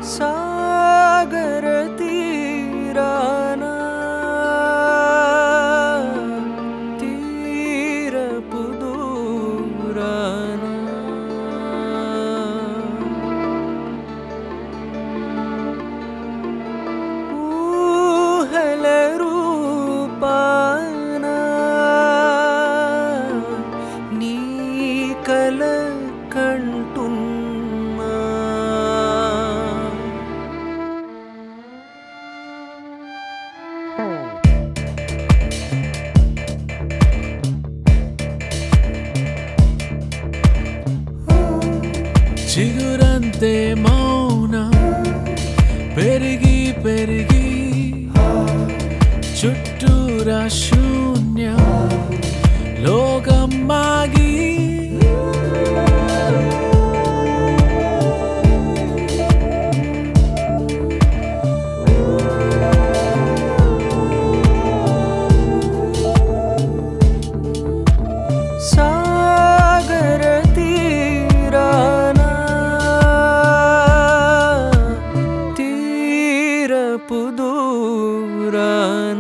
సాగర తీరాన తీరపు దూరాన ఊహల రూపాన నీ కల కంటున్నా చిగురంతే మౌన పెరిగి పెరిగి చుట్టూరా శూన్యం లోకం మాగి సాగర తీరాన తీరపు దూరాన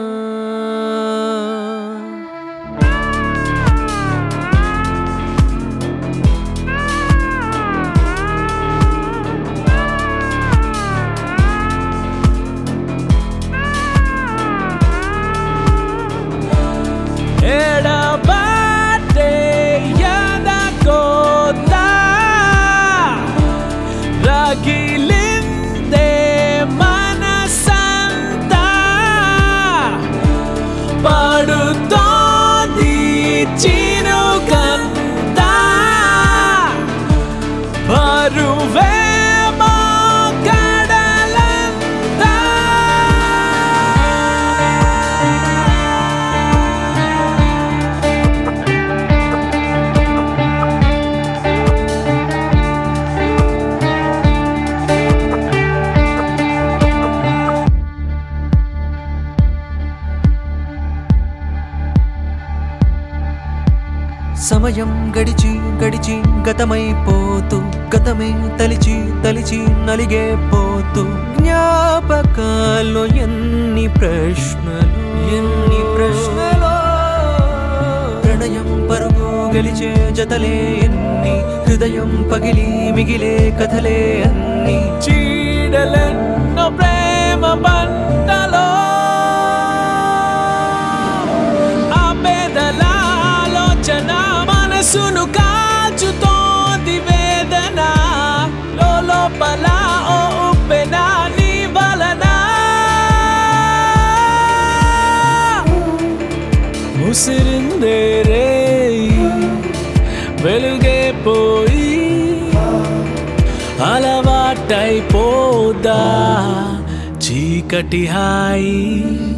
ఎడబాటే ఎదగోత రగిలిందే మనసంతా పడుతోంది చిరుకంతా బరువేమో కడలంతా సమయం గడిచి గడిచి గతమైపోతూ గతమే తలిచి తలిచి నలిగే పోతూ జ్ఞాపకాల్లో ఎన్ని ప్రశ్నలు ఎన్ని ప్రశ్నలు ప్రణయం పరుగు గెలిచే జతలే ఎన్ని హృదయం పగిలి మిగిలే కథలే అన్ని చీడలెన్నో ప్రేమ పంటలో ఆ పేదల ఆలోచన మనసును కాచుతోంది వేదన లోపల ఓ ఉప్పెన నీ వలన ముసిరిందే రే వెలుగే పోయి అలవాటైపోదా చీకటి హాయి